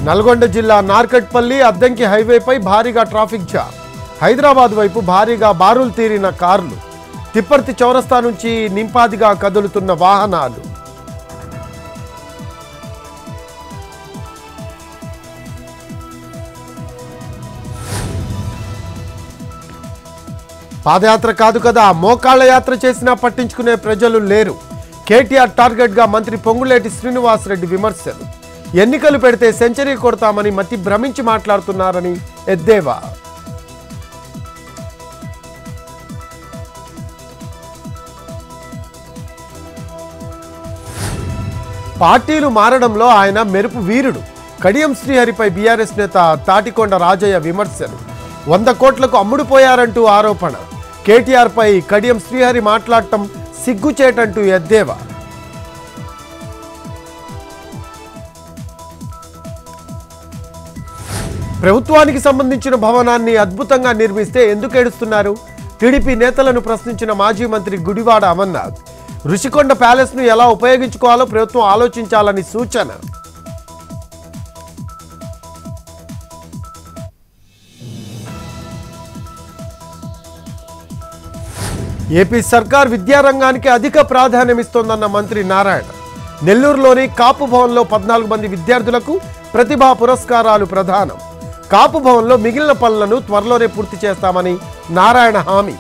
నల్గొండ జిల్లా నార్కట్పల్లి అద్దంకి హైవేపై భారీగా traffic jam Hyderabad వైపు భారీగా బారులు తీరిన కార్లు తిప్పర్తి చౌరస్తా నుంచి నింపాదిగా కదులుతున్న వాహనాలు పాదయాత్ర కాదు కదా మోకాళ్ళ యాత్ర చేసినా పట్టించుకునే ప్రజలు లేరు కేటీఆర్ టార్గెట్గా మంత్రి పొంగులేటి శ్రీనివాసరెడ్డి విమర్శలు ఎన్నికలు పెడితే సెంచరీ కొడతామని మతి భ్రమించి మాట్లాడుతున్నారని ఎద్దేవా పార్టీలు మారడంలో ఆయన మెరుపు వీరుడు కడియం శ్రీహరిపై బీఆర్ఎస్ నేత తాటికొండ రాజయ్య విమర్శలు వంద కోట్లకు అమ్ముడుపోయారంటూ ఆరోపణ కేటీఆర్పై కడియం శ్రీహరి మాట్లాడటం సిగ్గుచేటంటూ ఎద్దేవా ప్రభుత్వానికి సంబంధించిన భవనాన్ని అద్భుతంగా నిర్మిస్తే ఎందుకు ఏడుస్తున్నారు టీడీపీ నేతలను ప్రశ్నించిన మాజీ మంత్రి గుడివాడ అమర్నాథ్ ఋషికొండ ప్యాలెస్ను ఎలా ఉపయోగించుకోవాలో ప్రభుత్వం ఆలోచించాలని సూచన ఏపీ సర్కార్ విద్యారంగానికి అధిక ప్రాధాన్యమిస్తోందన్న మంత్రి నారాయణ నెల్లూరులోని కాపు భవన్లో పద్నాలుగు మంది విద్యార్థులకు ప్రతిభా పురస్కారాలు ప్రదానం కాపు భవన్లో మిగిలిన పనులను త్వరలోనే పూర్తి చేస్తామని నారాయణ హామీ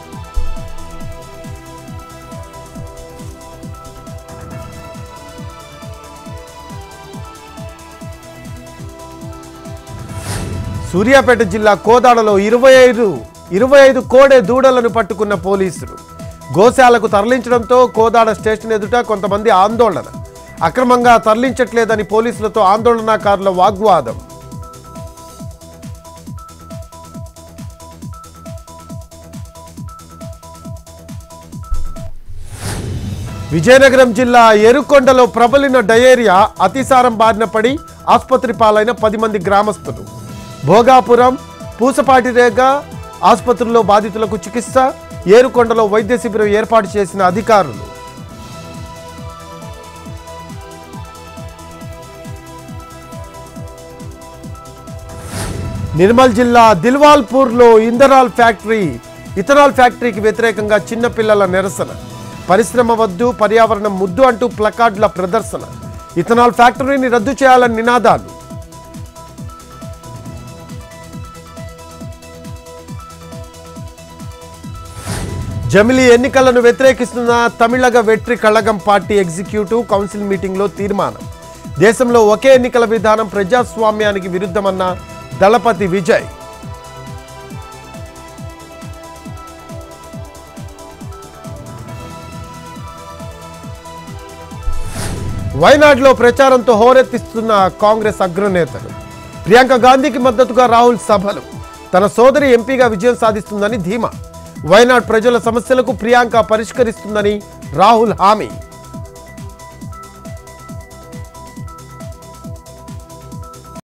సూర్యాపేట జిల్లా కోదాడలో ఇరవై ఐదు ఇరవై ఐదు కోడే దూడలను పట్టుకున్న పోలీసులు గోశాలకు తరలించడంతో కోదాడ స్టేషన్ ఎదుట కొంతమంది ఆందోళన అక్రమంగా తరలించట్లేదని పోలీసులతో ఆందోళనకారుల వాగ్వాదం విజయనగరం జిల్లా ఎరుకొండలో ప్రబలిన డయేరియా అతిసారం బారిన పడి ఆసుపత్రి పాలైన పది మంది గ్రామస్తులు భోగాపురం పూసపాటిరేగ ఆసుపత్రుల్లో బాధితులకు చికిత్స ఏరుకొండలో వైద్య శిబిరం ఏర్పాటు చేసిన అధికారులు నిర్మల్ జిల్లా దిల్వాల్పూర్లో ఇంధనాల్ ఫ్యాక్టరీ ఇథనాల్ ఫ్యాక్టరీకి వ్యతిరేకంగా చిన్నపిల్లల నిరసన పరిశ్రమ వద్దు పర్యావరణం ముద్దు అంటూ ప్లకార్డుల ప్రదర్శన ఇథనాల్ ఫ్యాక్టరీని రద్దు చేయాలని నినాదాలు జమిలీ ఎన్నికలను వ్యతిరేకిస్తున్న Tamilaga Vettri Kazhagam party executive council మీటింగ్లో తీర్మానం దేశంలో ఒకే ఎన్నికల విధానం ప్రజాస్వామ్యానికి విరుద్ధమన్న దళపతి విజయ్ వైనాడులో ప్రచారంతో హోరెత్తిస్తున్న కాంగ్రెస్ అగ్రనేతలు ప్రియాంక గాంధీకి మద్దతుగా రాహుల్ సభలు తన సోదరి ఎంపీగా విజయం సాధిస్తుందని ధీమా వైనాడ్ ప్రజల సమస్యలకు ప్రియాంక పరిష్కరిస్తుందని రాహుల్ హామీ